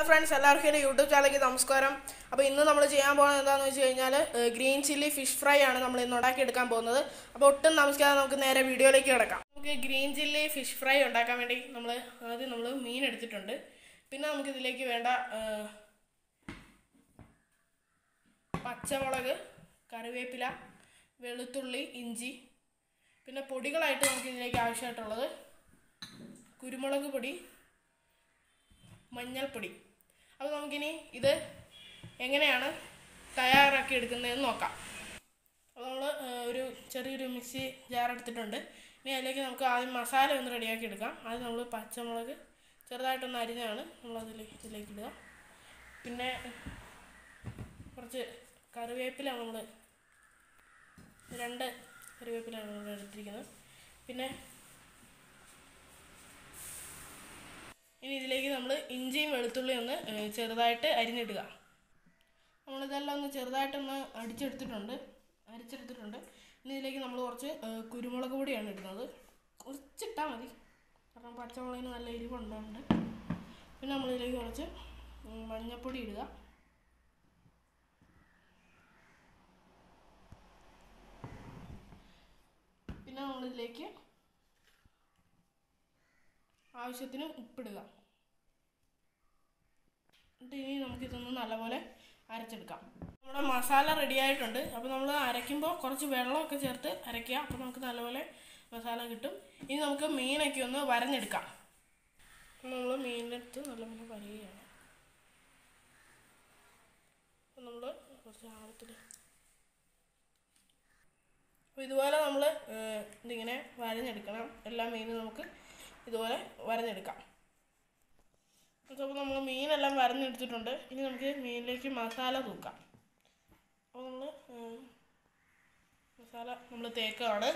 friends എല്ലാവർക്കും എൻ്റെ YouTube ചാനലിലേക്ക് നമസ്കാരം അപ്പോൾ ഇന്ന് നമ്മൾ ചെയ്യാൻ പോകുന്നത് എന്താണെന്ന് വെച്ച് കഴിഞ്ഞാൽ ഗ്രീൻ ചില്ലി ഫിഷ് ഫ്രൈ ആണ് നമ്മൾ ഇന്ന് ഉണ്ടാക്കിയെടുക്കാൻ പോകുന്നത് അപ്പോൾ ഒട്ടും നമസ്കാരം നമുക്ക് നേരെ വീഡിയോയിലേക്ക് കിടക്കാം നമുക്ക് ഗ്രീൻ ചില്ലി ഫിഷ് ഫ്രൈ ഉണ്ടാക്കാൻ വേണ്ടി നമ്മൾ ആദ്യം നമ്മൾ മീൻ എടുത്തിട്ടുണ്ട് പിന്നെ നമുക്ക് ഇതിലേക്ക് വേണ്ട ആ, പച്ചമുളക് കറിവേപ്പില വെളുത്തുള്ളി ഇഞ്ചി പിന്നെ പൊടികളായിട്ട് നമുക്ക് ഇതിലേക്ക് ആവശ്യമായിട്ടുള്ളത് കുരുമുളക് പൊടി മഞ്ഞൾപ്പൊടി അപ്പോൾ നമുക്കിനി ഇത് എങ്ങനെയാണ് തയ്യാറാക്കി എടുക്കുന്നതെന്ന് നോക്കാം അപ്പോൾ നമ്മൾ ഒരു ചെറിയൊരു മിക്സി ജാർ എടുത്തിട്ടുണ്ട് ഇനി അതിലേക്ക് നമുക്ക് ആദ്യം മസാല ഒന്ന് റെഡിയാക്കി എടുക്കാം ആദ്യം നമ്മൾ പച്ചമുളക് ചെറുതായിട്ടൊന്ന് അരിഞ്ഞാണ് നമ്മൾ അതിലേക്ക് ഇതിലേക്ക് ഇടുക പിന്നെ കുറച്ച് കറിവേപ്പില നമ്മൾ രണ്ട് കറിവേപ്പിലാണ് നമ്മൾ എടുത്തിരിക്കുന്നത് പിന്നെ ഇനി ഇതിലേക്ക് നമ്മൾ ഇഞ്ചിയും വെളുത്തുള്ളിയും ഒന്ന് ഏഹ്, ചെറുതായിട്ട് അരിഞ്ഞിടുക നമ്മളിതെല്ലാം ഒന്ന് ചെറുതായിട്ടൊന്ന് അടിച്ചെടുത്തിട്ടുണ്ട് അരിച്ചെടുത്തിട്ടുണ്ട് ഇനി ഇതിലേക്ക് നമ്മൾ കുറച്ച് ഏഹ്, കുരുമുളക് പൊടിയാണ് ഇടുന്നത് കുറച്ചിട്ടാൽ മതി കാരണം പച്ചമുളകിന് നല്ല എരിവുണ്ടുണ്ട് പിന്നെ നമ്മളിതിലേക്ക് കുറച്ച് ഉം, മഞ്ഞൾപ്പൊടി ഇടുക പിന്നെ നമ്മളിതിലേക്ക് ആവശ്യത്തിന് ഉപ്പിടുക എന്നിട്ട് ഇനി നമുക്കിതൊന്ന് നല്ലപോലെ അരച്ചെടുക്കാം നമ്മുടെ മസാല റെഡി ആയിട്ടുണ്ട് അപ്പോൾ നമ്മൾ അരയ്ക്കുമ്പോൾ കുറച്ച് വെള്ളമൊക്കെ ചേർത്ത് അരയ്ക്കുക അപ്പോൾ നമുക്ക് നല്ലപോലെ മസാല കിട്ടും ഇനി നമുക്ക് മീനൊക്കെ ഒന്ന് വരഞ്ഞെടുക്കാം നമ്മൾ മീനിൻ്റെ അടുത്ത് നല്ലപോലെ വരയുകയാണ് അപ്പോൾ നമ്മൾ കുറച്ച് ആഴത്തിൽ അപ്പോൾ ഇതുപോലെ നമ്മൾ ഇതിങ്ങനെ വരഞ്ഞെടുക്കണം എല്ലാ മീനും നമുക്ക് ഇതുപോലെ വരഞ്ഞെടുക്കാം അപ്പോൾ നമ്മൾ മീനെല്ലാം വരഞ്ഞെടുത്തിട്ടുണ്ട് ഇനി നമുക്ക് മീനിലേക്ക് മസാല തൂക്കാം അപ്പോൾ നമ്മൾ മസാല നമ്മൾ തേക്കാണ്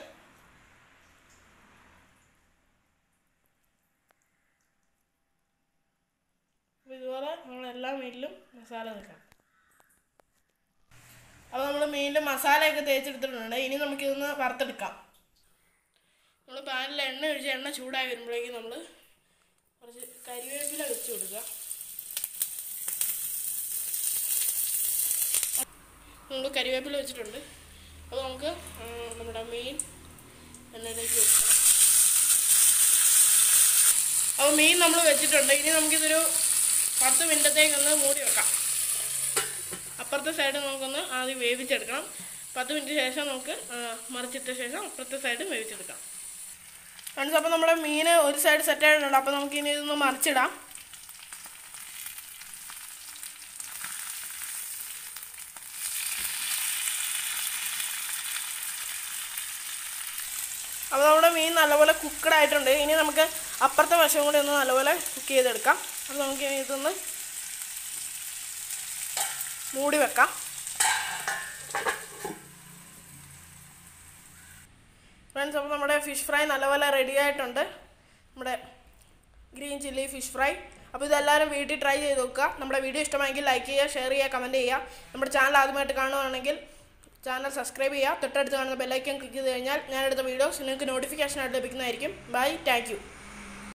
അപ്പോൾ ഇതുപോലെ നമ്മൾ എല്ലാ മീനിലും മസാല തേക്കണം അപ്പോൾ നമ്മൾ മീനിൻ്റെ മസാലയൊക്കെ തേച്ചെടുത്തിട്ടുണ്ട് ഇനി നമുക്കിതൊന്ന് വറുത്തെടുക്കാം നമ്മൾ പാനിൽ എണ്ണ ഒഴിച്ച് എണ്ണ ചൂടായി വരുമ്പോഴേക്കും നമ്മൾ കുറച്ച് കരിവേപ്പില വെച്ച് കൊടുക്കുക നമ്മൾ കരിവേപ്പില വെച്ചിട്ടുണ്ട് അപ്പോൾ നമുക്ക് ആ, നമ്മുടെ മീൻ എണ്ണയിലേക്ക് വെക്കാം അപ്പോൾ മീൻ നമ്മൾ വെച്ചിട്ടുണ്ട് ഇനി നമുക്കിതൊരു പത്ത് മിനിറ്റത്തേക്കൊന്ന് മൂടി വെക്കാം അപ്പുറത്തെ സൈഡ് നമുക്കൊന്ന് ആദ്യം വേവിച്ചെടുക്കണം പത്ത് മിനിറ്റ് ശേഷം നമുക്ക് ആ, മറിച്ചിട്ട ശേഷം അപ്പുറത്തെ സൈഡ് വേവിച്ചെടുക്കാം ഫ്രണ്ട്സ് അപ്പോൾ നമ്മുടെ മീൻ ഒരു സൈഡ് സെറ്റ് ആയിട്ടുണ്ട് അപ്പോൾ നമുക്ക് ഇനി ഇതൊന്ന് മറിച്ചിടാം അപ്പോൾ നമ്മുടെ മീൻ നല്ലപോലെ കുക്കഡ് ആയിട്ടുണ്ട് ഇനി നമുക്ക് അപ്പുറത്തെ വശം കൂടി ഒന്ന് നല്ലപോലെ കുക്ക് ചെയ്തെടുക്കാം അപ്പോൾ നമുക്ക് ഇനി ഇതൊന്ന് മൂടി വെക്കാം ഫ്രണ്ട്സ് അപ്പോൾ നമ്മുടെ ഫിഷ് ഫ്രൈ നല്ലപോലെ റെഡി ആയിട്ടുണ്ട് നമ്മുടെ ഗ്രീൻ ചില്ലി ഫിഷ് ഫ്രൈ അപ്പോൾ ഇതെല്ലാവരും വീട്ടിൽ ട്രൈ ചെയ്ത് നോക്കുക നമ്മുടെ വീഡിയോ ഇഷ്ടമായെങ്കിൽ ലൈക്ക് ചെയ്യുക ഷെയർ ചെയ്യുക കമൻറ്റ് ചെയ്യുക നമ്മുടെ ചാനൽ ആദ്യമായിട്ട് കാണുകയാണെങ്കിൽ ചാനൽ സബ്സ്ക്രൈബ് ചെയ്യുക തൊട്ടടുത്ത് കാണുന്ന ബെല്ലൈക്കൻ ക്ലിക്ക് ചെയ്ത് കഴിഞ്ഞാൽ ഞാനെടുത്ത വീഡിയോസ് നിങ്ങൾക്ക് നോട്ടിഫിക്കേഷൻ ആയിട്ട് ലഭിക്കുന്നതായിരിക്കും ബൈ താങ്ക് യു